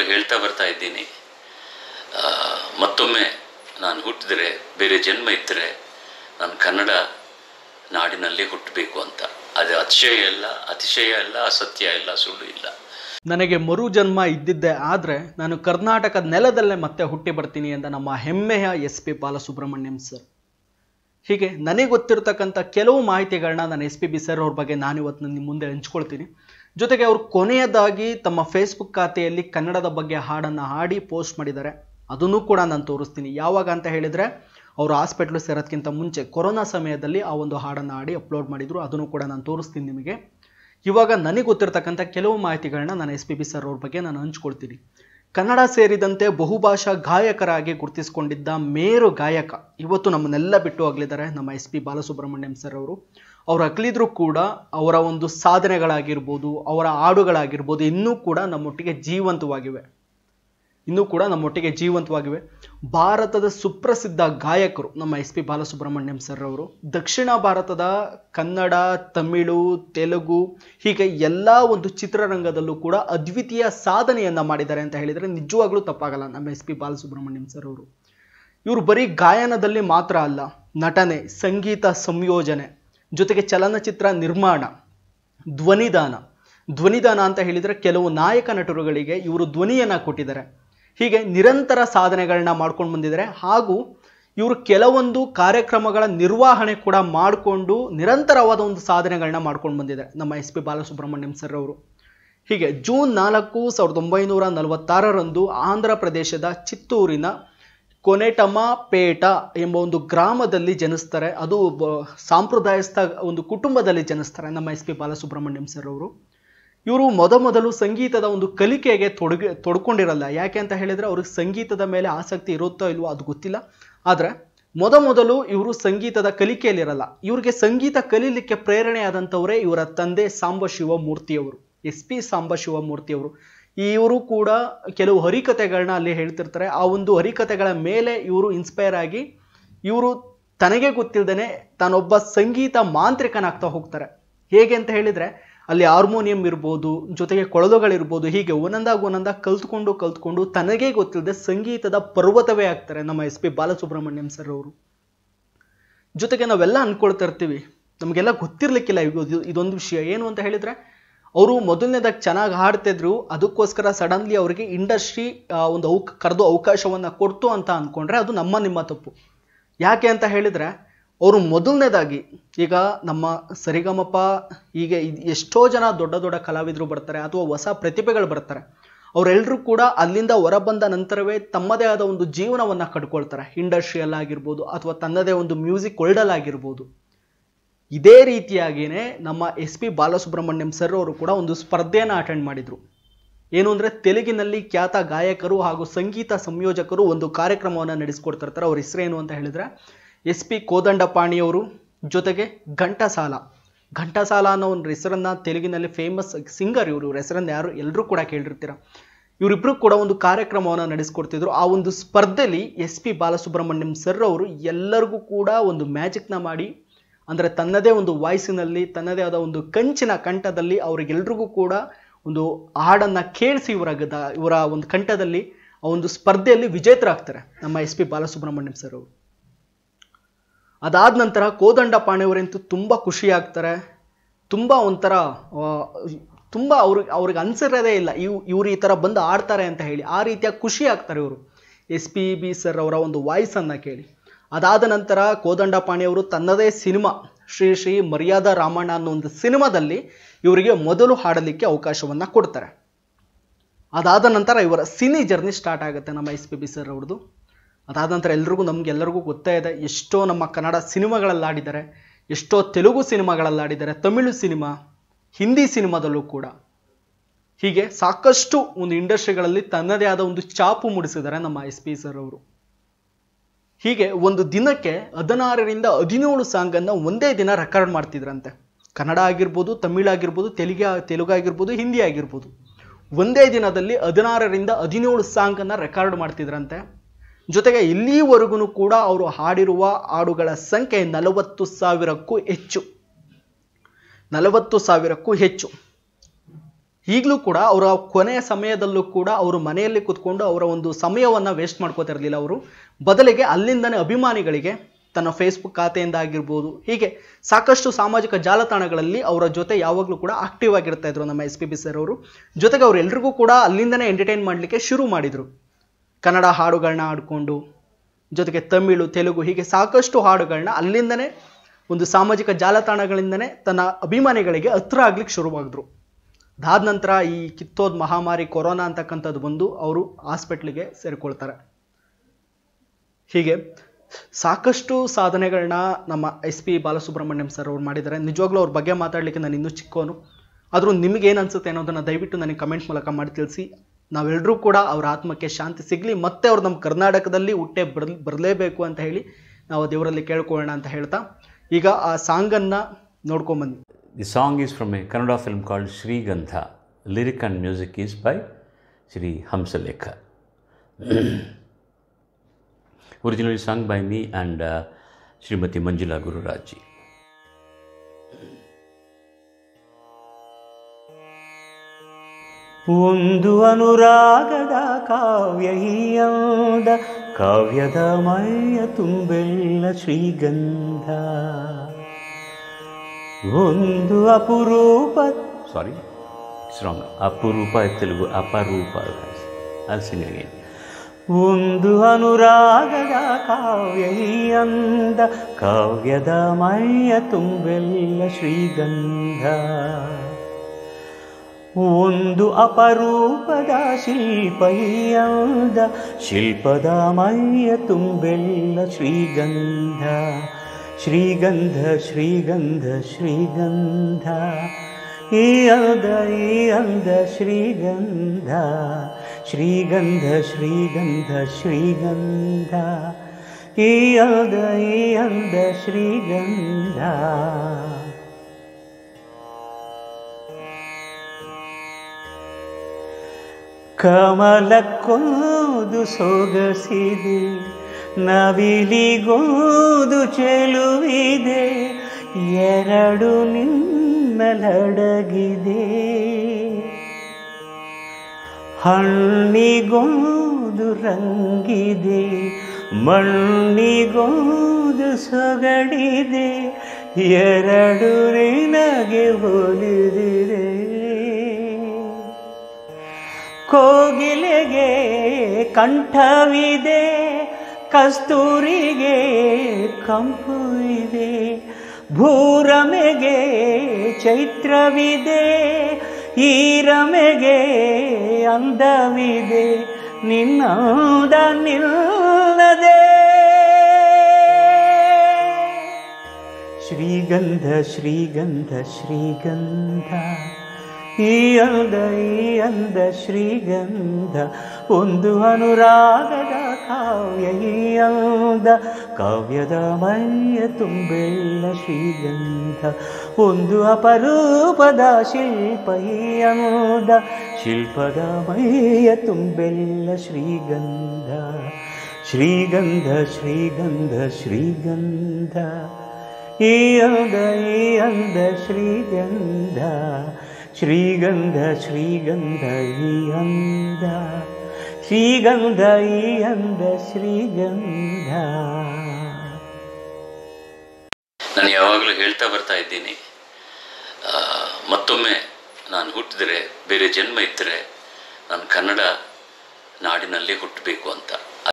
ಹೇಳ್ತಾ ಬರ್ತಾ ಇದ್ದೀನಿ ಆ, ಮತ್ತೊಮ್ಮೆ ನಾನು ಹುಟ್ಟಿದರೆ ಬೇರೆ ಜನ್ಮ ಇದ್ದರೆ ನಾನು ಕನ್ನಡ ನಾಡಿನಲ್ಲಿ ಹುಟ್ಟಬೇಕು ಅಂತ ಅದು ಅತಿಶಯ ಅಲ್ಲ ಅತಿಶಯ ಅಲ್ಲ ಅಸತ್ಯ ಇಲ್ಲ ಸುಳ್ಳು ಇಲ್ಲ ನನಗೆ ಮರು ಜನ್ಮ ಇದ್ದಿದ್ದೆ ಆದರೆ ನಾನು ಕರ್ನಾಟಕದ ನೆಲದಲ್ಲೇ ಮತ್ತೆ ಹುಟ್ಟಿ ಬರ್ತೀನಿ ಅಂತ ನಮ್ಮ ಹೆಮ್ಮೆಯ ಎಸ್ ಪಿ ಬಾಲಸುಬ್ರಹ್ಮಣ್ಯಂ ಸರ್ ಹೀಗೆ ನನಗೆ ಗೊತ್ತಿರತಕ್ಕಂಥ ಕೆಲವು ಮಾಹಿತಿಗಳನ್ನ ನಾನು ಎಸ್ ಪಿ ಬಿ ಸರ್ ಅವ್ರ ಬಗ್ಗೆ ನಾನು ಇವತ್ತು ನಿಮ್ಮ ಮುಂದೆ ಹಂಚ್ಕೊಳ್ತೀನಿ ಜೊತೆಗೆ ಅವರು ಕೊನೆಯದಾಗಿ ತಮ್ಮ ಫೇಸ್ಬುಕ್ ಖಾತೆಯಲ್ಲಿ ಕನ್ನಡದ ಬಗ್ಗೆ ಹಾಡನ್ನು ಹಾಡಿ ಪೋಸ್ಟ್ ಮಾಡಿದ್ದಾರೆ ಅದನ್ನು ಕೂಡ ನಾನು ತೋರಿಸ್ತೀನಿ ಯಾವಾಗ ಅಂತ ಹೇಳಿದರೆ ಅವರು ಹಾಸ್ಪಿಟ್ಲು ಸೇರೋದಕ್ಕಿಂತ ಮುಂಚೆ ಕೊರೋನಾ ಸಮಯದಲ್ಲಿ ಆ ಒಂದು ಹಾಡನ್ನು ಹಾಡಿ ಅಪ್ಲೋಡ್ ಮಾಡಿದರು ಅದನ್ನು ಕೂಡ ನಾನು ತೋರಿಸ್ತೀನಿ ನಿಮಗೆ ಇವಾಗ ನನಗೆ ಗೊತ್ತಿರತಕ್ಕಂಥ ಕೆಲವು ಮಾಹಿತಿಗಳನ್ನ ನಾನು ಎಸ್ ಪಿ ಬಿ ಸರ್ ಅವ್ರ ಬಗ್ಗೆ ನಾನು ಹಂಚ್ಕೊಳ್ತೀನಿ ಕನ್ನಡ ಸೇರಿದಂತೆ ಬಹುಭಾಷಾ ಗಾಯಕರಾಗಿ ಗುರುತಿಸಿಕೊಂಡಿದ್ದ ಮೇರು ಗಾಯಕ ಇವತ್ತು ನಮ್ಮನ್ನೆಲ್ಲ ಬಿಟ್ಟು ಹೋಗಲಿದ್ದಾರೆ ನಮ್ಮ ಎಸ್ ಪಿ ಬಾಲಸುಬ್ರಹ್ಮಣ್ಯಂ ಸರ್ ಅವರು ಅವ್ರು ಅಗಲಿದ್ರು ಕೂಡ ಅವರ ಒಂದು ಸಾಧನೆಗಳಾಗಿರ್ಬೋದು ಅವರ ಹಾಡುಗಳಾಗಿರ್ಬೋದು ಇನ್ನೂ ಕೂಡ ನಮ್ಮೊಟ್ಟಿಗೆ ಜೀವಂತವಾಗಿವೆ ಇನ್ನೂ ಕೂಡ ನಮ್ಮೊಟ್ಟಿಗೆ ಜೀವಂತವಾಗಿವೆ ಭಾರತದ ಸುಪ್ರಸಿದ್ಧ ಗಾಯಕರು ನಮ್ಮ ಎಸ್ ಪಿ ಬಾಲಸುಬ್ರಹ್ಮಣ್ಯಂ ಸರ್ ಅವರು ದಕ್ಷಿಣ ಭಾರತದ ಕನ್ನಡ ತಮಿಳು ತೆಲುಗು ಹೀಗೆ ಎಲ್ಲ ಒಂದು ಚಿತ್ರರಂಗದಲ್ಲೂ ಕೂಡ ಅದ್ವಿತೀಯ ಸಾಧನೆಯನ್ನ ಮಾಡಿದ್ದಾರೆ ಅಂತ ಹೇಳಿದರೆ ನಿಜವಾಗ್ಲೂ ತಪ್ಪಾಗಲ್ಲ ನಮ್ಮ ಎಸ್ ಪಿ ಬಾಲಸುಬ್ರಹ್ಮಣ್ಯಂ ಸರ್ ಅವರು ಇವರು ಬರೀ ಗಾಯನದಲ್ಲಿ ಮಾತ್ರ ಅಲ್ಲ ನಟನೆ ಸಂಗೀತ ಸಂಯೋಜನೆ ಜೊತೆಗೆ ಚಲನಚಿತ್ರ ನಿರ್ಮಾಣ ಧ್ವನಿದಾನ ಧ್ವನಿದಾನ ಅಂತ ಹೇಳಿದರೆ ಕೆಲವು ನಾಯಕ ನಟರುಗಳಿಗೆ ಇವರು ಧ್ವನಿಯನ್ನ ಕೊಟ್ಟಿದ್ದಾರೆ ಹೀಗೆ ನಿರಂತರ ಸಾಧನೆಗಳನ್ನ ಮಾಡ್ಕೊಂಡು ಬಂದಿದ್ದಾರೆ ಹಾಗೂ ಇವರು ಕೆಲವೊಂದು ಕಾರ್ಯಕ್ರಮಗಳ ನಿರ್ವಹಣೆ ಕೂಡ ಮಾಡಿಕೊಂಡು ನಿರಂತರವಾದ ಒಂದು ಸಾಧನೆಗಳನ್ನ ಮಾಡ್ಕೊಂಡು ಬಂದಿದ್ದಾರೆ ನಮ್ಮ ಎಸ್ ಪಿ ಬಾಲಸುಬ್ರಹ್ಮಣ್ಯಂ ಸರ್ ಅವರು ಹೀಗೆ ಜೂನ್ ನಾಲ್ಕು ಸಾವಿರದ ಒಂಬೈನೂರ ನಲವತ್ತಾರರಂದು ಆಂಧ್ರ ಪ್ರದೇಶದ ಚಿತ್ತೂರಿನ ಕೊನೆಟಮಪೇಟ ಎಂಬ ಒಂದು ಗ್ರಾಮದಲ್ಲಿ ಜನಿಸ್ತಾರೆ ಅದು ಒಬ್ಬ ಸಾಂಪ್ರದಾಯಸ್ಥ ಒಂದು ಕುಟುಂಬದಲ್ಲಿ ಜನಿಸ್ತಾರೆ ನಮ್ಮ ಎಸ್ ಪಿ ಬಾಲಸುಬ್ರಹ್ಮಣ್ಯಂ ಸರ್ ಅವರು ಇವರು ಮೊದಮೊದಲು ಸಂಗೀತದ ಒಂದು ಕಲಿಕೆಗೆ ತೊಡಗಿ ತೊಡ್ಕೊಂಡಿರಲ್ಲ ಯಾಕೆ ಅಂತ ಹೇಳಿದ್ರೆ ಅವ್ರಿಗೆ ಸಂಗೀತದ ಮೇಲೆ ಆಸಕ್ತಿ ಇರುತ್ತೋ ಇಲ್ವೋ ಅದು ಗೊತ್ತಿಲ್ಲ ಆದರೆ ಮೊದಮೊದಲು ಇವರು ಸಂಗೀತದ ಕಲಿಕೆಯಲ್ಲಿರಲ್ಲ ಇವ್ರಿಗೆ ಸಂಗೀತ ಕಲೀಲಿಕ್ಕೆ ಪ್ರೇರಣೆ ಆದಂಥವರೇ ಇವರ ತಂದೆ ಸಾಂಬ ಶಿವಮೂರ್ತಿಯವರು ಎಸ್ ಪಿ ಸಾಂಬ ಶಿವಮೂರ್ತಿಯವರು ಇವರು ಕೂಡ ಕೆಲವು ಹರಿಕತೆಗಳನ್ನ ಅಲ್ಲಿ ಹೇಳ್ತಿರ್ತಾರೆ ಆ ಒಂದು ಹರಿಕತೆಗಳ ಮೇಲೆ ಇವರು ಇನ್ಸ್ಪೈರ್ ಆಗಿ ಇವರು ತನಗೆ ಗೊತ್ತಿಲ್ಲದೇನೆ ತಾನೊಬ್ಬ ಸಂಗೀತ ಮಾಂತ್ರಿಕನಾಗ್ತಾ ಹೋಗ್ತಾರೆ ಹೇಗೆ ಅಂತ ಹೇಳಿದ್ರೆ ಅಲ್ಲಿ ಹಾರ್ಮೋನಿಯಂ ಇರ್ಬೋದು ಜೊತೆಗೆ ಕೊಳಲುಗಳಿರ್ಬೋದು ಹೀಗೆ ಒಂದೊಂದಾಗಿ ಒಂದೊಂದಾಗಿ ಕಲ್ತ್ಕೊಂಡು ಕಲ್ತ್ಕೊಂಡು ತನಗೇ ಗೊತ್ತಿಲ್ಲದೆ ಸಂಗೀತದ ಪರ್ವತವೇ ಆಗ್ತಾರೆ ನಮ್ಮ ಎಸ್ ಪಿ ಬಾಲಸುಬ್ರಹ್ಮಣ್ಯಂ ಸರ್ ಅವರು ಜೊತೆಗೆ ನಾವೆಲ್ಲ ಅನ್ಕೊಳ್ತಾ ಇರ್ತೀವಿ ನಮಗೆಲ್ಲ ಗೊತ್ತಿರ್ಲಿಕ್ಕಿಲ್ಲ ಇದು ಇದೊಂದು ವಿಷಯ ಏನು ಅಂತ ಹೇಳಿದ್ರೆ ಅವರು ಮೊದಲನೇದಾಗಿ ಚೆನ್ನಾಗಿ ಹಾಡ್ತಿದ್ರು ಅದಕ್ಕೋಸ್ಕರ ಸಡನ್ಲಿ ಅವರಿಗೆ ಇಂಡಸ್ಟ್ರಿ ಒಂದು ಅವಕ್ ಕರೆದು ಅವಕಾಶವನ್ನ ಕೊಡ್ತು ಅಂತ ಅಂದ್ಕೊಂಡ್ರೆ ಅದು ನಮ್ಮ ನಿಮ್ಮ ತಪ್ಪು ಯಾಕೆ ಅಂತ ಹೇಳಿದ್ರೆ ಅವರು ಮೊದಲನೇದಾಗಿ ಈಗ ನಮ್ಮ ಸರಿಗಮಪ ಹೀಗೆ ಇದ್- ಎಷ್ಟೋ ಜನ ದೊಡ್ಡ ದೊಡ್ಡ ಕಲಾವಿದರು ಬರ್ತಾರೆ ಅಥವಾ ಹೊಸ ಪ್ರತಿಭೆಗಳು ಬರ್ತಾರೆ ಅವರೆಲ್ಲರೂ ಕೂಡ ಅಲ್ಲಿಂದ ಹೊರಬಂದ ನಂತರವೇ ತಮ್ಮದೇ ಆದ ಒಂದು ಜೀವನವನ್ನ ಕಟ್ಕೊಳ್ತಾರೆ ಇಂಡಸ್ಟ್ರಿಯಲ್ ಆಗಿರ್ಬೋದು ಅಥವಾ ತನ್ನದೇ ಒಂದು ಮ್ಯೂಸಿಕ್ ವರ್ಲ್ಡಲ್ ಆಗಿರ್ಬೋದು ಇದೇ ರೀತಿಯಾಗಿಯೇ ನಮ್ಮ ಎಸ್ ಪಿ ಬಾಲಸುಬ್ರಹ್ಮಣ್ಯಂ ಸರ್ ಅವರು ಕೂಡ ಒಂದು ಸ್ಪರ್ಧೆಯನ್ನು ಅಟೆಂಡ್ ಮಾಡಿದ್ರು ಏನು ಅಂದರೆ ತೆಲುಗಿನಲ್ಲಿ ಖ್ಯಾತ ಗಾಯಕರು ಹಾಗೂ ಸಂಗೀತ ಸಂಯೋಜಕರು ಒಂದು ಕಾರ್ಯಕ್ರಮವನ್ನು ನಡೆಸ್ಕೊಡ್ತಿರ್ತಾರೆ ಅವ್ರ ಹೆಸರೇನು ಅಂತ ಹೇಳಿದ್ರೆ ಎಸ್ ಪಿ ಕೋದಂಡಪಾಣಿಯವರು ಜೊತೆಗೆ ಘಂಟಸಾಲ ಘಂಟಸಾಲ ಅನ್ನೋ ಒಂದು ಹೆಸರನ್ನ ತೆಲುಗಿನಲ್ಲಿ ಫೇಮಸ್ ಸಿಂಗರ್ ಇವರು ಇವ್ರ ಹೆಸರನ್ನ ಯಾರು ಎಲ್ಲರೂ ಕೂಡ ಕೇಳಿರ್ತೀರ ಇವರಿಬ್ರು ಕೂಡ ಒಂದು ಕಾರ್ಯಕ್ರಮವನ್ನು ನಡೆಸ್ಕೊಡ್ತಿದ್ರು ಆ ಒಂದು ಸ್ಪರ್ಧೆಯಲ್ಲಿ ಎಸ್ ಪಿ ಬಾಲಸುಬ್ರಹ್ಮಣ್ಯಂ ಸರ್ ಅವರು ಎಲ್ಲರಿಗೂ ಕೂಡ ಒಂದು ಮ್ಯಾಜಿಕ್ನ ಮಾಡಿ ಅಂದರೆ ತನ್ನದೇ ಒಂದು ವಾಯ್ಸಿನಲ್ಲಿ ತನ್ನದೇ ಆದ ಒಂದು ಕಂಚಿನ ಕಂಠದಲ್ಲಿ ಅವರಿಗೆಲ್ರಿಗೂ ಕೂಡ ಒಂದು ಹಾಡನ್ನು ಕೇಳಿಸಿ ಇವರ ಗದ ಇವರ ಒಂದು ಕಂಠದಲ್ಲಿ ಆ ಒಂದು ಸ್ಪರ್ಧೆಯಲ್ಲಿ ವಿಜೇತರಾಗ್ತಾರೆ ನಮ್ಮ ಎಸ್ ಪಿ ಬಾಲಸುಬ್ರಹ್ಮಣ್ಯಂ ಸರ್ ಅವರು ಅದಾದ ನಂತರ ಕೋದಂಡ ಪಾಣಿಯವರಂತೂ ತುಂಬ ಖುಷಿ ಆಗ್ತಾರೆ ತುಂಬ ಒಂಥರ ಆ, ತುಂಬ ಅವ್ರಿಗೆ ಅವ್ರಿಗೆ ಅನ್ಸಿರೋದೇ ಇಲ್ಲ ಇವ್ ಇವ್ರು ಈ ಥರ ಬಂದು ಆಡ್ತಾರೆ ಅಂತ ಹೇಳಿ ಆ ರೀತಿಯ ಖುಷಿ ಆಗ್ತಾರೆ ಇವರು ಎಸ್ ಪಿ ಬಿ ಸರ್ ಅವರ ಒಂದು ವಾಯ್ಸನ್ನು ಕೇಳಿ ಅದಾದ ನಂತರ ಕೋದಂಡ ಪಾಣಿಯವರು ತನ್ನದೇ ಸಿನಿಮಾ ಶ್ರೀ ಶ್ರೀ ಮರ್ಯಾದಾ ರಾಮಣ್ಣ ಅನ್ನೋ ಒಂದು ಸಿನಿಮಾದಲ್ಲಿ ಇವರಿಗೆ ಮೊದಲು ಹಾಡಲಿಕ್ಕೆ ಅವಕಾಶವನ್ನು ಕೊಡ್ತಾರೆ ಅದಾದ ನಂತರ ಇವರ ಸಿನಿ ಜರ್ನಿ ಸ್ಟಾರ್ಟ್ ಆಗುತ್ತೆ ನಮ್ಮ ಎಸ್ ಪಿ ಬಿ ಸರ್ ಅವ್ರದ್ದು ಅದಾದ ನಂತರ ಎಲ್ರಿಗೂ ನಮ್ಗೆಲ್ಲರಿಗೂ ಗೊತ್ತೇ ಇದೆ ಎಷ್ಟೋ ನಮ್ಮ ಕನ್ನಡ ಸಿನಿಮಾಗಳಲ್ಲಿ ಆಡಿದ್ದಾರೆ ಎಷ್ಟೋ ತೆಲುಗು ಸಿನಿಮಾಗಳಲ್ಲಿ ಆಡಿದ್ದಾರೆ ತಮಿಳು ಸಿನಿಮಾ ಹಿಂದಿ ಸಿನಿಮಾದಲ್ಲೂ ಕೂಡ ಹೀಗೆ ಸಾಕಷ್ಟು ಒಂದು ಇಂಡಸ್ಟ್ರಿಗಳಲ್ಲಿ ತನ್ನದೇ ಆದ ಒಂದು ಚಾಪು ಮೂಡಿಸಿದ್ದಾರೆ ನಮ್ಮ ಎಸ್ ಪಿ ಸರ್ ಅವರು ಹೀಗೆ ಒಂದು ದಿನಕ್ಕೆ ಹದಿನಾರರಿಂದ ಹದಿನೇಳು ಸಾಂಗನ್ನು ಒಂದೇ ದಿನ ರೆಕಾರ್ಡ್ ಮಾಡ್ತಿದ್ರಂತೆ ಕನ್ನಡ ಆಗಿರ್ಬೋದು ತಮಿಳ್ ಆಗಿರ್ಬೋದು ತೆಲುಗು ತೆಲುಗು ಆಗಿರ್ಬೋದು ಹಿಂದಿ ಆಗಿರ್ಬೋದು ಒಂದೇ ದಿನದಲ್ಲಿ ಹದಿನಾರರಿಂದ ಹದಿನೇಳು ಸಾಂಗನ್ನು ರೆಕಾರ್ಡ್ ಮಾಡ್ತಿದ್ರಂತೆ ಜೊತೆಗೆ ಇಲ್ಲಿವರೆಗೂ ಕೂಡ ಅವರು ಹಾಡಿರುವ ಹಾಡುಗಳ ಸಂಖ್ಯೆ ನಲವತ್ತು ಸಾವಿರಕ್ಕೂ ಹೆಚ್ಚು ನಲವತ್ತು ಸಾವಿರಕ್ಕೂ ಹೆಚ್ಚು ಈಗಲೂ ಕೂಡ ಅವರ ಕೊನೆಯ ಸಮಯದಲ್ಲೂ ಕೂಡ ಅವರು ಮನೆಯಲ್ಲಿ ಕೂತ್ಕೊಂಡು ಅವರ ಒಂದು ಸಮಯವನ್ನು ವೇಸ್ಟ್ ಮಾಡ್ಕೋತಿರಲಿಲ್ಲ ಅವರು ಬದಲಿಗೆ ಅಲ್ಲಿಂದನೇ ಅಭಿಮಾನಿಗಳಿಗೆ ತನ್ನ ಫೇಸ್ಬುಕ್ ಖಾತೆಯಿಂದ ಆಗಿರ್ಬೋದು ಹೀಗೆ ಸಾಕಷ್ಟು ಸಾಮಾಜಿಕ ಜಾಲತಾಣಗಳಲ್ಲಿ ಅವರ ಜೊತೆ ಯಾವಾಗಲೂ ಕೂಡ ಆಕ್ಟಿವ್ ಆಗಿರ್ತಾ ಇದ್ರು ನಮ್ಮ ಎಸ್ ಪಿ ಬಿ ಸರ್ ಅವರು ಜೊತೆಗೆ ಅವರೆಲ್ಲರಿಗೂ ಕೂಡ ಅಲ್ಲಿಂದನೇ ಎಂಟರ್ಟೈನ್ ಮಾಡಲಿಕ್ಕೆ ಶುರು ಮಾಡಿದರು ಕನ್ನಡ ಹಾಡುಗಳನ್ನ ಹಾಡಿಕೊಂಡು ಜೊತೆಗೆ ತಮಿಳು ತೆಲುಗು ಹೀಗೆ ಸಾಕಷ್ಟು ಹಾಡುಗಳನ್ನ ಅಲ್ಲಿಂದನೇ ಒಂದು ಸಾಮಾಜಿಕ ಜಾಲತಾಣಗಳಿಂದನೇ ತನ್ನ ಅಭಿಮಾನಿಗಳಿಗೆ ಹತ್ರ ಆಗ್ಲಿಕ್ಕೆ ಶುರುವಾಗಿದ್ರು ಅದಾದ ನಂತರ ಈ ಕಿತ್ತೋದ್ ಮಹಾಮಾರಿ ಕೊರೋನಾ ಅಂತಕ್ಕಂಥದ್ದು ಬಂದು ಅವರು ಹಾಸ್ಪಿಟ್ಲಿಗೆ ಸೇರಿಕೊಳ್ತಾರೆ ಹೀಗೆ ಸಾಕಷ್ಟು ಸಾಧನೆಗಳನ್ನ ನಮ್ಮ ಎಸ್ ಪಿ ಬಾಲಸುಬ್ರಹ್ಮಣ್ಯಂ ಸರ್ ಅವ್ರು ಮಾಡಿದ್ದಾರೆ ನಿಜವಾಗ್ಲೂ ಅವ್ರ ಬಗ್ಗೆ ಮಾತಾಡಲಿಕ್ಕೆ ನಾನು ಇನ್ನೂ ಚಿಕ್ಕವನು ಆದರೂ ನಿಮಗೇನು ಅನಿಸುತ್ತೆ ಅನ್ನೋದನ್ನು ದಯವಿಟ್ಟು ನನಗೆ ಕಮೆಂಟ್ ಮೂಲಕ ಮಾಡಿ ತಿಳಿಸಿ ನಾವೆಲ್ಲರೂ ಕೂಡ ಅವ್ರ ಆತ್ಮಕ್ಕೆ ಶಾಂತಿ ಸಿಗಲಿ ಮತ್ತೆ ಅವ್ರು ನಮ್ಮ ಕರ್ನಾಟಕದಲ್ಲಿ ಹುಟ್ಟೆ ಬರ್ ಬರಲೇಬೇಕು ಅಂತ ಹೇಳಿ ನಾವು ದೇವರಲ್ಲಿ ಕೇಳ್ಕೊಳ್ಳೋಣ ಅಂತ ಹೇಳ್ತಾ ಈಗ ಆ ಸಾಂಗನ್ನು ನೋಡ್ಕೊಂಬಂದು The song is from a Kannada film called Sri Gandha. Lyric and music is by Sri Hamsalekha. Originally sung by me and uh, Srimati Manjula Guru Raji. ಒಂದು ಅನುರಾಗದ ಕಾವ್ಯ ಹೀಯಾದ ಕಾವ್ಯದ ಮೈಯ ತುಂಬೆಲ್ಲ ಶ್ರೀಗಂಧ ಒಂದು ಅಪರೂಪ ಸಾರಿ ರಾಂಗ್ ಅಪರೂಪ ತೆಲುಗು ಅಪರೂಪ ಅಲ್ಸಿಂಗ್ ಒಂದು ಅನುರಾಗದ ಕಾವ್ಯ ಈ ಅಂದ ಕಾವ್ಯದ ಮೈಯ ತುಂಬೆಲ್ಲ ಶ್ರೀಗಂಧ ಒಂದು ಅಪರೂಪದ ಶಿಲ್ಪ ಈ ಅಂದ ಶಿಲ್ಪದ ಮೈಯ ತುಂಬೆಲ್ಲ ಶ್ರೀಗಂಧ ಶ್ರೀಗಂಧ ಶ್ರೀಗಂಧ ಶ್ರೀಗಂಧ ಈ ಅಂದ ಈ ಅಂದ ಶ್ರೀಗಂಧ ಶ್ರೀಗಂಧ ಶ್ರೀಗಂಧ ಶ್ರೀಗಂಧ ಈ ಅಂದ ಈ ಅಂದ ಶ್ರೀಗಂಧ ಕಮಲಕ್ಕೊಂದು ಸೊಗಸಿದೆ ನವಿಲಿಗೊಂದು ಚೆಲುವಿದೆ ಎರಡು ನಿನ್ನಲಡಗಿದೆ ಹಣ್ಣಿಗೊಂದು ರಂಗಿದೆ ಮಣ್ಣಿಗೊಂದು ಸೊಗಡಿದೆ ಎರಡು ನಿನಗೆ ಹೋಲಿದಿದೆ ಕೋಗಿಲೆಗೆ ಕಂಠವಿದೆ ಕಸ್ತೂರಿಗೆ ಕಂಪು ಇದೆ ಭೂರಮೆಗೆ ಚೈತ್ರವಿದೆ ಈರಮೆಗೆ ಅಂದವಿದೆ ನಿನ್ನದ ನಿಲ್ಲದೆ ಶ್ರೀಗಂಧ ಶ್ರೀಗಂಧ ಶ್ರೀಗಂಧ ಈ ಅಂದ ಈ ಅಂದ ಶ್ರೀಗಂಧ ಒಂದು ಅನುರಾಗದ ಕಾವ್ಯ ಈ ಅಂದ ಕಾವ್ಯದ ಮೈಯ ತುಂಬೆಲ್ಲ ಶ್ರೀಗಂಧ ಒಂದು ಅಪರೂಪದ ಶಿಲ್ಪ ಈ ಅಂದ ಶಿಲ್ಪದ ಮೈಯ ತುಂಬೆಲ್ಲ ಶ್ರೀಗಂಧ ಶ್ರೀಗಂಧ ಶ್ರೀಗಂಧ ಶ್ರೀಗಂಧ ಈ ಅಂದ ಈ ಅಂದ ಶ್ರೀಗಂಧ ಶ್ರೀಗಂಧ ಶ್ರೀಗಂಧ ಈ ಅಂದ ಶ್ರೀಗಂಧ ಈ ಅಂದ ಶ್ರೀಗಂಧ ನಾನು ಯಾವಾಗಲೂ ಹೇಳ್ತಾ ಬರ್ತಾ ಇದ್ದೀನಿ ಆ, ಮತ್ತೊಮ್ಮೆ ನಾನು ಹುಟ್ಟಿದರೆ ಬೇರೆ ಜನ್ಮ ಇದ್ದರೆ ನಾನು ಕನ್ನಡ ನಾಡಿನಲ್ಲಿ ಹುಟ್ಟಬೇಕು